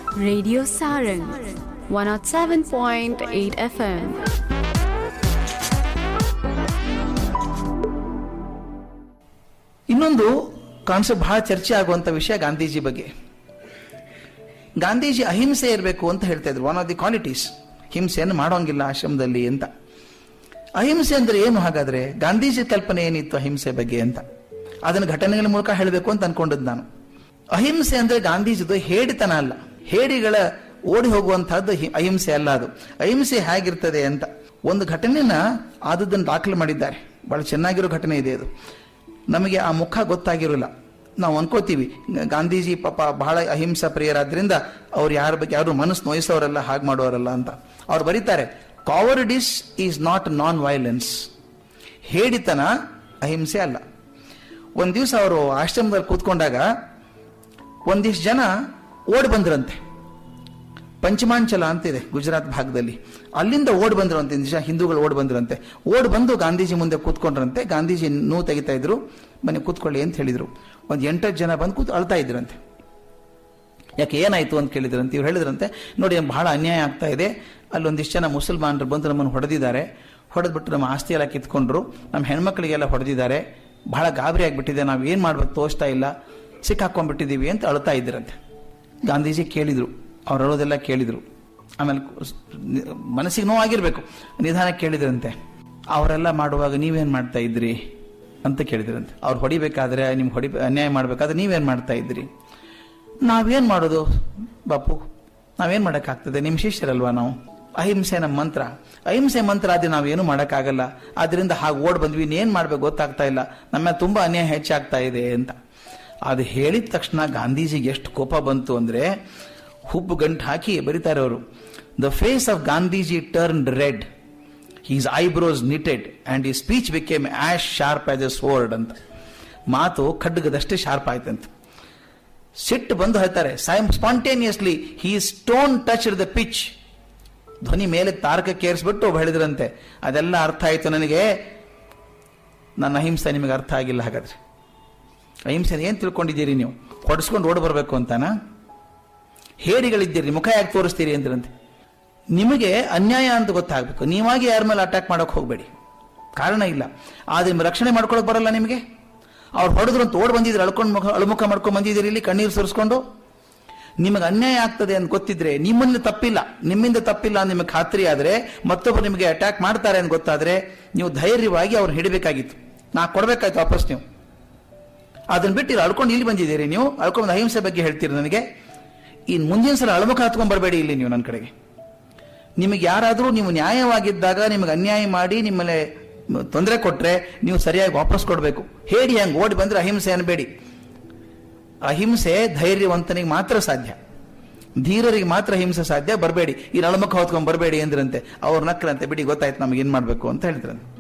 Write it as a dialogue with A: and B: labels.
A: Radio Sarang 107.8 FM.
B: ಇನ್ನೊಂದು concept ಬಹಳ ಚರ್ಚೆ ಆಗುವಂತ ವಿಷಯ ಗಾಂಧೀಜಿ ಬಗ್ಗೆ ಗಾಂಧೀಜಿ ಅಹಿಂಸೆ ಇರಬೇಕು ಅಂತ ಹೇಳ್ತಾ ಇದ್ರು ಒನ್ ಆಫ್ ದಿ ಕ್ವಾಲಿಟೀಸ್ ಹಿಂಸೆಯನ್ನು ಮಾಡೋಂಗಿಲ್ಲ ಆಶ್ರಮದಲ್ಲಿ ಅಂತ ಅಹಿಂಸೆ ಅಂದ್ರೆ ಏನು ಹಾಗಾದ್ರೆ ಗಾಂಧೀಜಿ ಕಲ್ಪನೆ ಏನಿತ್ತು ಅಹಿಂಸೆ ಬಗ್ಗೆ ಅಂತ ಅದನ್ನು ಘಟನೆಗಳ ಮೂಲಕ ಹೇಳಬೇಕು ಅಂತ ಅನ್ಕೊಂಡದ್ದು ನಾನು ಅಹಿಂಸೆ ಅಂದ್ರೆ ಗಾಂಧೀಜಿದು ಹೇಡಿತನ ಅಲ್ಲ ಹೇಡಿಗಳ ಓಡಿ ಹೋಗುವಂತಹದ್ದು ಹಿ- ಅಹಿಂಸೆ ಅಲ್ಲ ಅದು ಅಹಿಂಸೆ ಹೇಗಿರ್ತದೆ ಅಂತ ಒಂದು ಘಟನೆನ ಆದದ್ದನ್ನು ದಾಖಲೆ ಮಾಡಿದ್ದಾರೆ ಬಹಳ ಚೆನ್ನಾಗಿರೋ ಘಟನೆ ಇದೆ ಅದು ನಮಗೆ ಆ ಮುಖ ಗೊತ್ತಾಗಿರೋಲ್ಲ ನಾವು ಅನ್ಕೋತೀವಿ ಗಾಂಧೀಜಿ ಪಾಪ ಬಹಳ ಅಹಿಂಸಾ ಪ್ರಿಯರಾದ್ರಿಂದ ಅವ್ರು ಯಾರ ಬಗ್ಗೆ ಯಾರು ಮನಸ್ಸು ನೋಯಿಸೋರಲ್ಲ ಹಾಗೆ ಮಾಡೋರಲ್ಲ ಅಂತ ಅವ್ರು ಬರೀತಾರೆ cowardice is not non violence ಹೇಡಿತನ ಅಹಿಂಸೆ ಅಲ್ಲ ಒಂದ್ ದಿವಸ ಅವರು ಆಶ್ರಮದಲ್ಲಿ ಕೂತ್ಕೊಂಡಾಗ ಒಂದಿಷ್ಟು ಜನ ಓಡಿ ಬಂದ್ರಂತೆ ಪಂಚಮಾಂಚಲ ಅಂತಿದೆ ಗುಜರಾತ್ ಭಾಗದಲ್ಲಿ ಅಲ್ಲಿಂದ ಓಡ್ ಬಂದ್ರಂತೆ ನಿಜ ಹಿಂದೂಗಳು ಓಡ್ ಬಂದ್ರಂತೆ ಓಡ್ ಬಂದು ಗಾಂಧೀಜಿ ಮುಂದೆ ಕೂತ್ಕೊಂಡ್ರಂತೆ ಗಾಂಧೀಜಿ ನೋವು ತೆಗಿತಾ ಇದ್ರು ಬನ್ನಿ ಕೂತ್ಕೊಳ್ಳಿ ಅಂತ ಹೇಳಿದ್ರು ಒಂದ್ ಎಂಟತ್ತು ಜನ ಬಂದು ಕೂತ್ ಅಳ್ತಾ ಇದ್ರಂತೆ ಯಾಕೆ ಏನಾಯ್ತು ಅಂತ ಕೇಳಿದ್ರಂತೆ ಇವ್ರು ಹೇಳಿದ್ರಂತೆ ನೋಡಿ ಬಹಳ ಅನ್ಯಾಯ ಆಗ್ತಾ ಇದೆ ಅಲ್ಲೊಂದಿಷ್ಟು ಜನ ಮುಸಲ್ಮಾನರು ಬಂದು ನಮ್ಮನ್ನು ಹೊಡೆದಿದ್ದಾರೆ ಹೊಡೆದ್ಬಿಟ್ಟು ನಮ್ಮ ಆಸ್ತಿ ಎಲ್ಲ ಕಿತ್ಕೊಂಡ್ರು ನಮ್ಮ ಹೆಣ್ಮಕ್ಳಿಗೆಲ್ಲ ಹೊಡೆದಿದ್ದಾರೆ ಬಹಳ ಗಾಬರಿ ಆಗ್ಬಿಟ್ಟಿದೆ ನಾವು ಏನ್ ಮಾಡ್ಬೇಕು ತೋಚ್ತಾ ಇಲ್ಲ ಸಿಕ್ಕಾಕೊಂಡ್ಬಿಟ್ಟಿದೀವಿ ಅಂತ ಅಳ್ತಾ ಇದ್ರಂತೆ ಗಾಂಧೀಜಿ ಕೇಳಿದ್ರು ಅವ್ರು ಅಳೋದೆಲ್ಲ ಕೇಳಿದ್ರು ಆಮೇಲೆ ಮನಸ್ಸಿಗೆ ನೋವಾಗಿರ್ಬೇಕು ನಿಧಾನ ಕೇಳಿದ್ರಂತೆ ಅವರೆಲ್ಲ ಮಾಡುವಾಗ ನೀವೇನ್ ಮಾಡ್ತಾ ಇದ್ರಿ ಅಂತ ಕೇಳಿದ್ರಂತೆ ಅವ್ರು ಹೊಡಿಬೇಕಾದ್ರೆ ನಿಮ್ಗೆ ಹೊಡಿ ಅನ್ಯಾಯ ಮಾಡ್ಬೇಕಾದ್ರೆ ನೀವೇನ್ ಮಾಡ್ತಾ ಇದ್ರಿ ನಾವೇನ್ ಮಾಡೋದು ಬಾಪು ನಾವೇನ್ ಮಾಡಕ್ಕಾಗ್ತದೆ ನಿಮ್ ಶಿಷ್ಯರಲ್ವಾ ನಾವು ಅಹಿಂಸೆ ನಮ್ಮ ಮಂತ್ರ ಅಹಿಂಸೆ ಮಂತ್ರ ಆದ್ರೆ ನಾವೇನು ಮಾಡಕ್ಕಾಗಲ್ಲ ಆದ್ರಿಂದ ಹಾಗೆ ಓಡ್ ಬಂದ್ವಿ ಏನ್ ಮಾಡ್ಬೇಕು ಗೊತ್ತಾಗ್ತಾ ಇಲ್ಲ ನಮ್ಮ ತುಂಬಾ ಅನ್ಯಾಯ ಹೆಚ್ಚಾಗ್ತಾ ಇದೆ ಅಂತ ಅದು ಹೇಳಿದ ತಕ್ಷಣ ಗಾಂಧೀಜಿಗೆ ಎಷ್ಟು ಕೋಪ ಬಂತು ಅಂದ್ರೆ ಹುಬ್ಬು ಗಂಟು ಹಾಕಿ ಬರೀತಾರೆ ಅವರು the face of Gandhiji turn red his eyebrows knitted and ಈ speech became as sharp as a sword ಅಂತ ಮಾತು ಖಡ್ಗದಷ್ಟೇ ಶಾರ್ಪ್ ಆಯ್ತಂತ ಸಿಟ್ಟು ಬಂದು ಹೇಳ್ತಾರೆ spontaneously he stone touch the pitch ಧ್ವನಿ ಮೇಲೆ ತಾರಕಕ್ಕೆ ಏರಿಸ್ಬಿಟ್ಟು ಹೇಳಿದ್ರಂತೆ ಅದೆಲ್ಲ ಅರ್ಥ ಆಯ್ತು ನನಗೆ ನನ್ನ ಅಹಿಂಸೆ ನಿಮಗೆ ಅರ್ಥ ಆಗಿಲ್ಲ ಹಾಗಾದ್ರೆ ಅಹಿಂಸೆ ಏನ್ ತಿಳ್ಕೊಂಡಿದ್ದೀರಿ ನೀವು ಹೊಡೆಸ್ಕೊಂಡು ಓಡ್ ಬರಬೇಕು ಅಂತಾನಾ ಹೇಡಿಗಳಿದ್ದೀರಿ ಮುಖ ಯಾಕೆ ತೋರಿಸ್ತೀರಿ ಅಂದ್ರಂತೆ ನಿಮಗೆ ಅನ್ಯಾಯ ಅಂತ ಗೊತ್ತಾಗಬೇಕು ನೀವಾಗಿ ಯಾರ ಮೇಲೆ ಅಟ್ಯಾಕ್ ಮಾಡಕ್ ಹೋಗಬೇಡಿ ಕಾರಣ ಇಲ್ಲ ಆದ್ರೆ ನಿಮ್ಮ ರಕ್ಷಣೆ ಮಾಡ್ಕೊಳಕ್ ಬರಲ್ಲ ನಿಮಗೆ ಅವ್ರು ಹೊಡೆದ್ರು ಅಂತ ಓಡ್ ಬಂದಿದ್ರು ಅಳ್ಕೊಂಡು ಮುಖ ಅಳುಮುಖ ಮಾಡ್ಕೊಂಡು ಬಂದಿದ್ದೀರಿ ಇಲ್ಲಿ ಕಣ್ಣೀರು ಸುರಿಸ್ಕೊಂಡು ನಿಮಗೆ ಅನ್ಯಾಯ ಆಗ್ತದೆ ಅಂತ ಗೊತ್ತಿದ್ರೆ ನಿಮ್ಮಲ್ಲಿ ತಪ್ಪಿಲ್ಲ ನಿಮ್ಮಿಂದ ತಪ್ಪಿಲ್ಲ ಅಂತ ನಿಮಗೆ ಖಾತ್ರಿ ಆದ್ರೆ ಮತ್ತೊಬ್ಬರು ನಿಮಗೆ ಅಟ್ಯಾಕ್ ಮಾಡ್ತಾರೆ ಅಂತ ಗೊತ್ತಾದ್ರೆ ನೀವು ಧೈರ್ಯವಾಗಿ ಅವ್ರು ಹಿಡಿಬೇಕಾಗಿತ್ತು ನಾ ಕೊಡ್ಬೇಕಾಯ್ತು ವಾಪಸ್ ನೀವು ಅದನ್ನ ಬಿಟ್ಟು ಇಲ್ಲಿ ಅಳ್ಕೊಂಡು ಇಲ್ಲಿ ಬಂದಿದ್ದೀರಿ ನೀವು ಅಳ್ಕೊಂಡು ಅಹಿಂಸೆ ಬಗ್ಗೆ ಹೇಳ್ತೀರಿ ನನಗೆ ಇನ್ ಮುಂದಿನ ಸಲ ಅಳಮುಖ ಹತ್ಕೊಂಡ್ ಬರಬೇಡಿ ಇಲ್ಲಿ ನೀವು ನನ್ನ ಕಡೆಗೆ ನಿಮಗೆ ಯಾರಾದರೂ ನೀವು ನ್ಯಾಯವಾಗಿದ್ದಾಗ ನಿಮಗೆ ಅನ್ಯಾಯ ಮಾಡಿ ನಿಮ್ಮಲ್ಲಿ ತೊಂದರೆ ಕೊಟ್ರೆ ನೀವು ಸರಿಯಾಗಿ ವಾಪಸ್ ಕೊಡಬೇಕು ಹೇಳಿ ಹಂಗೆ ಓಡಿ ಬಂದ್ರೆ ಅಹಿಂಸೆ ಅನ್ಬೇಡಿ ಅಹಿಂಸೆ ಧೈರ್ಯವಂತನಿಗೆ ಮಾತ್ರ ಸಾಧ್ಯ ಧೀರರಿಗೆ ಮಾತ್ರ ಹಿಂಸೆ ಸಾಧ್ಯ ಬರಬೇಡಿ ಈ ನಳಮುಖ ಹೊತ್ಕೊಂಡ್ ಬರಬೇಡಿ ಎಂದ್ರಂತೆ ಅವ್ರು ನಕ್ರಂತೆ ಬಿಡಿ ಗೊತ್ತಾಯ್ತು ನಮ್ಗೆ ಏನ್ ಮಾಡ್ಬೇಕು ಅಂತ ಹೇಳಿದ್ರಂತೆ